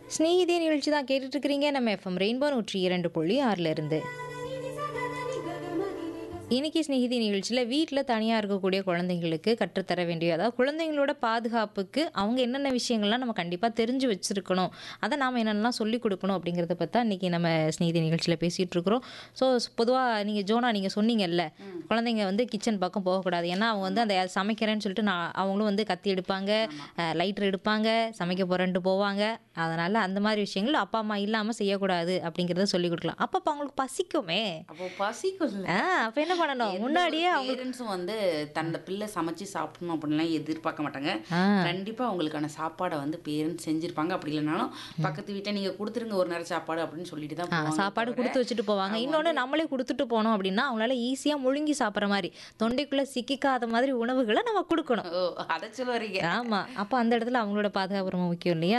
ஸ்நேகிதே நிகழ்ச்சி தான் கேட்டுட்டு இருக்கிறீங்க நம்ம எஃப்எம் ரெயின்போ நூற்றி இரண்டு புள்ளி ஆறுல இருந்து இன்னைக்கு ஸ்நேகிதி நிகழ்ச்சியில் வீட்டில் தனியாக இருக்கக்கூடிய குழந்தைங்களுக்கு கற்றுத்தர வேண்டிய அதாவது குழந்தைங்களோட பாதுகாப்புக்கு அவங்க என்னென்ன விஷயங்கள்லாம் நம்ம கண்டிப்பாக தெரிஞ்சு வச்சுருக்கணும் அதை நாம் என்னென்னலாம் சொல்லிக் கொடுக்கணும் அப்படிங்கிறத பற்றி தான் இன்றைக்கி நம்ம ஸ்நேகிதி நிகழ்ச்சியில் பேசிகிட்டு இருக்கிறோம் ஸோ பொதுவாக நீங்கள் ஜோனா நீங்கள் சொன்னீங்கல்ல குழந்தைங்க வந்து கிச்சன் பக்கம் போகக்கூடாது ஏன்னா அவங்க வந்து அந்த சமைக்கிறேன்னு சொல்லிட்டு நான் அவங்களும் வந்து கத்தி எடுப்பாங்க லைட்டர் எடுப்பாங்க சமைக்க போகிறேன்ட்டு போவாங்க அதனால் அந்த மாதிரி விஷயங்கள் அப்பா அம்மா இல்லாமல் செய்யக்கூடாது அப்படிங்கிறத சொல்லிக் கொடுக்கலாம் அப்போ அப்போ அவங்களுக்கு பசிக்குமே அப்போ பசிக்கும்ல ஆ அப்போ என்ன பண்ணணும் முன்னாடியே அவங்க பேரண்ட்ஸும் வந்து தன்னோட பிள்ளை சமைச்சு சாப்பிடணும் அப்படின்லாம் எதிர்பார்க்க மாட்டாங்க ஆ கண்டிப்பா அவங்களுக்கான சாப்பாடை வந்து பேரண்ட்ஸ் செஞ்சிருப்பாங்க அப்படி இல்லைனாலும் பக்கத்து வீட்டை நீங்க கொடுத்துருங்க ஒரு நேரம் சாப்பாடு அப்படின்னு சொல்லிட்டு தான் ஆ, போவாங்க சாப்பாடு தவிர, கொடுத்து வச்சுட்டு போவாங்க இன்னொன்று நம்மளே கொடுத்துட்டு போனோம் அப்படின்னா அவங்களால ஈஸியாக முழுங்கி சாப்பிட்ற மாதிரி தொண்டைக்குள்ளே சிக்கிக்காத மாதிரி உணவுகளை நம்ம கொடுக்கணும் ஓ அதை சொல்ல வரீங்க ஆமா அப்போ அந்த இடத்துல அவங்களோட பாதுகாப்பு ரொம்ப முக்கியம் இல்லையா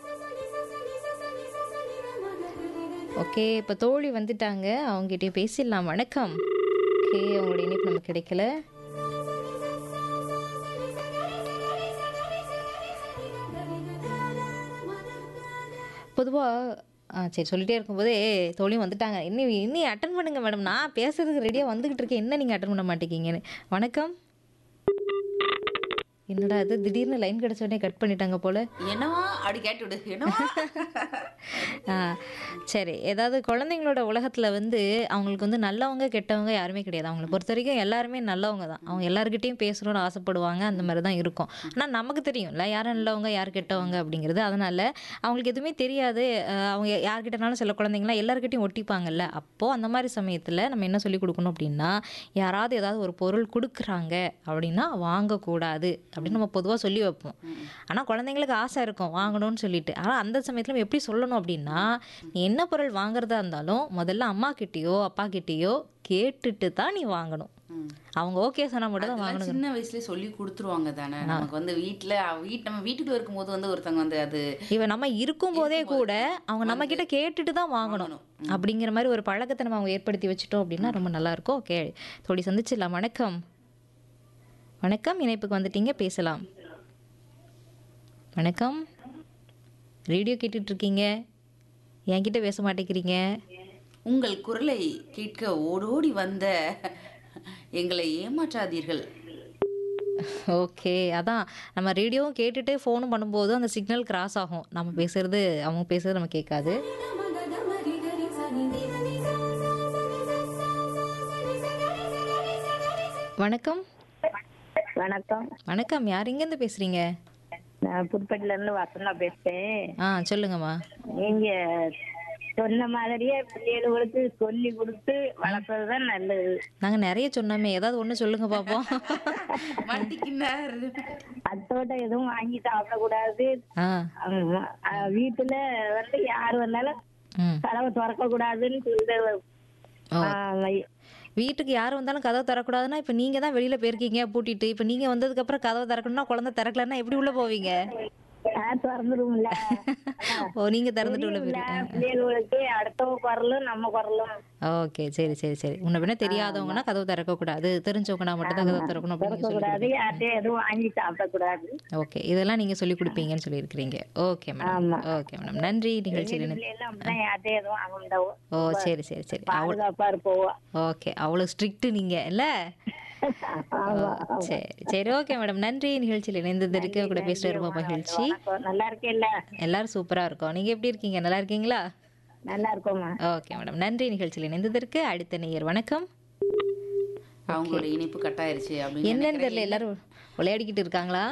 ஓகே இப்போ தோழி வந்துட்டாங்க அவங்ககிட்ட பேசிடலாம் வணக்கம் ஓகே அவங்களோட இணைப்பு நமக்கு கிடைக்கல பொதுவாக ஆ சரி சொல்லிட்டே இருக்கும்போதே தோழியும் வந்துட்டாங்க இன்னும் இன்னும் அட்டன் பண்ணுங்க மேடம் நான் பேசுறதுக்கு ரெடியாக வந்துகிட்டு இருக்கேன் என்ன நீங்கள் அட்டன் பண்ண மாட்டேங்கிங்கன்னு வணக்கம் என்னடா இது திடீர்னு லைன் கிடைச்ச உடனே கட் பண்ணிட்டாங்க போல என்னவா அப்படி கேட்டு விடு என்னவா ஆ, சரி ஏதாவது குழந்தைங்களோட உலகத்தில் வந்து அவங்களுக்கு வந்து நல்லவங்க கெட்டவங்க யாருமே கிடையாது அவங்கள பொறுத்த வரைக்கும் எல்லாருமே நல்லவங்க தான் அவங்க எல்லாருக்கிட்டையும் பேசணும்னு ஆசைப்படுவாங்க அந்த மாதிரி தான் இருக்கும் ஆனால் நமக்கு தெரியும்ல யார் நல்லவங்க யார் கெட்டவங்க அப்படிங்கிறது அதனால அவங்களுக்கு எதுவுமே தெரியாது அஹ், அவங்க யார்கிட்டனாலும் சில குழந்தைங்களாம் எல்லாருக்கிட்டையும் ஒட்டிப்பாங்கல்ல அப்போது அந்த மாதிரி சமயத்தில் நம்ம என்ன சொல்லி கொடுக்கணும் அப்படின்னா யாராவது ஏதாவது ஒரு பொருள் கொடுக்குறாங்க அப்படின்னா வாங்கக்கூடாது அப்படின்னு நம்ம பொதுவாக சொல்லி வைப்போம் ஆனால் குழந்தைங்களுக்கு ஆசை இருக்கும் வாங்கணும்னு சொல்லிட்டு ஆனால் அந்த சமயத்தில் நம்ம எப்படி சொல்லணும் அப்படின்னா நீ என்ன பொருள் வாங்குறதா இருந்தாலும் முதல்ல அம்மா கிட்டேயோ அப்பா கிட்டேயோ கேட்டுட்டு தான் நீ வாங்கணும் ம். அவங்க ஓகே சொன்னா மட்டும் தான் அதெல்லாம் வாங்கணும் சின்ன வயசுலயே சொல்லி கொடுத்துருவாங்க தானே நமக்கு வந்து வீட்டுல வீட் நம்ம வீட்டுக்குள்ள இருக்கும்போது வந்து ஒருத்தவங்க வந்து அது இவன் நம்ம இருக்கும் போதே கூட அவங்க நம்ம கிட்ட கேட்டுட்டு தான் வாங்கணும் அப்படிங்கிற மாதிரி ஒரு பழக்கத்தை நம்ம அவங்க ஏற்படுத்தி வச்சுட்டோம் அப்படின்னா ரொம்ப நல்லா இருக்கும் ஓகே தோழி சந்திச்சிடலாம் வணக்கம் வணக்கம் இணைப்புக்கு வந்துட்டீங்க பேசலாம் வணக்கம் ரேடியோ கேட்டுட்டு இருக்கீங்க என்கிட்ட பேச மாட்டேங்கிறீங்க உங்கள் குரலை கேட்க ஓடோடி வந்த எங்களை ஏமாற்றாதீர்கள் ஓகே அதான் நம்ம ரேடியோவும் கேட்டுட்டு ஃபோனும் பண்ணும்போது அந்த சிக்னல் கிராஸ் ஆகும் நம்ம பேசுறது அவங்க பேசுறது நம்ம கேட்காது வணக்கம் வணக்கம் வணக்கம் யார் எங்கேருந்து பேசுறீங்க நான் புதுப்பட்டில இருந்து வசந்தா பேசுறேன் ஆ சொல்லுங்கம்மா நீங்க சொன்ன மாதிரியே பிள்ளைகளுக்கு சொல்லி கொடுத்து வளர்ப்பதுதான் நல்லது நாங்க நிறைய சொன்னோமே ஏதாவது ஒண்ணு சொல்லுங்க பாப்போம் வண்டிக்கினார் அத்தோட எதுவும் வாங்கி சாப்பிடக்கூடாது ஆ ஆமா. அஹ் வீட்டுல வந்து யார் வந்தாலும் ம் கதவை திறக்க கூடாதுன்னு சொல்லிட்டு ஓ. ஆஹ் வீட்டுக்கு யார் வந்தாலும் கதவை திறக்கூடாதுன்னா இப்போ நீங்க தான் வெளியில போயிருக்கீங்க பூட்டிட்டு இப்போ நீங்க வந்ததுக்கு அப்புறம் கதவை திறக்கணும்னா குழந்தை திறக்கலன்னா எப்படி உள்ள போவீங்க ஆஹ் திறந்துருவோம்ல ஓ நீங்க திறந்துட்டு உள்ள தெரியும்ல, போயிருக்கீங்க பிள்ளைகளுக்கு அடுத்தவங்க குரலும் நம்ம குரலும் ஓகே சரி சரி சரி உன்னை பின்ன தெரியாதவங்கன்னா கதவு திறக்கக்கூடாது தெரிஞ்சவங்கன்னா மட்டும் தான் கதவு திறக்கணும் அப்படின்னு திறக்க சொல்லி கூடாது யார்ட்டையும் எதுவும் வாங்கி சாப்பிடக்கூடாது ஓகே இதெல்லாம் நீங்க சொல்லி கொடுப்பீங்கன்னு சொல்லியிருக்கிறீங்க ஓகே மேடம் ஆமா. ஓகே மேடம் நன்றி நிகழ்ச்சியில் இணைந்து- பிள்ளைகளும் அப்படிதான் யார்ட்டையும் எதுவும் வாங்க முடியாது ஓ சரி சரி சரி அவள் பாதுகாப்பா இருப்போம் ஓகே அவ்வளோ ஸ்ட்ரிக்ட் நீங்க இல்ல ஆமா சரி சரி ஓகே மேடம் நன்றி நிகழ்ச்சியில் இணைந்ததற்கு கூட பேசுகிற ரொம்ப மகிழ்ச்சி வணக்கம். நல்லா இருக்கேல்ல எல்லாரும் சூப்பரா இருக்கோம் நீங்க எப்படி இருக்கீங்க நல்லா இருக்கீங்களா நல்லா இருக்கோமா ஓகே மேடம் நன்றி நிகழ்ச்சியில் இணைந்ததற்கு அடுத்த நேயர் வணக்கம் அவங்களோட இணைப்பு கட்டாயிருச்சு அப்படின்னு என்னன்னு தெரியல எல்லாரும் விளையாடிக்கிட்டு இருக்காங்களா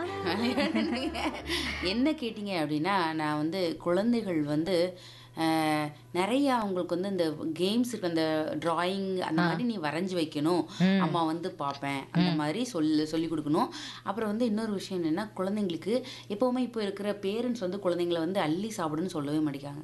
என்ன கேட்டிங்க அப்படின்னா நான் வந்து குழந்தைகள் வந்து அஹ், நிறைய அவங்களுக்கு வந்து இந்த கேம்ஸ் இருக்கு அந்த டிராயிங் அந்த மாதிரி நீ வரைஞ்சி வைக்கணும் அம்மா வந்து பார்ப்பேன் அந்த மாதிரி சொல்லி சொல்லி கொடுக்கணும் அப்புறம் வந்து இன்னொரு விஷயம் என்னன்னா குழந்தைங்களுக்கு எப்பவுமே இப்போ இருக்கிற பேரண்ட்ஸ் வந்து குழந்தைங்களை வந்து அள்ளி சாப்பிடுன்னு சொல்லவே மாட்டேங்கிறாங்க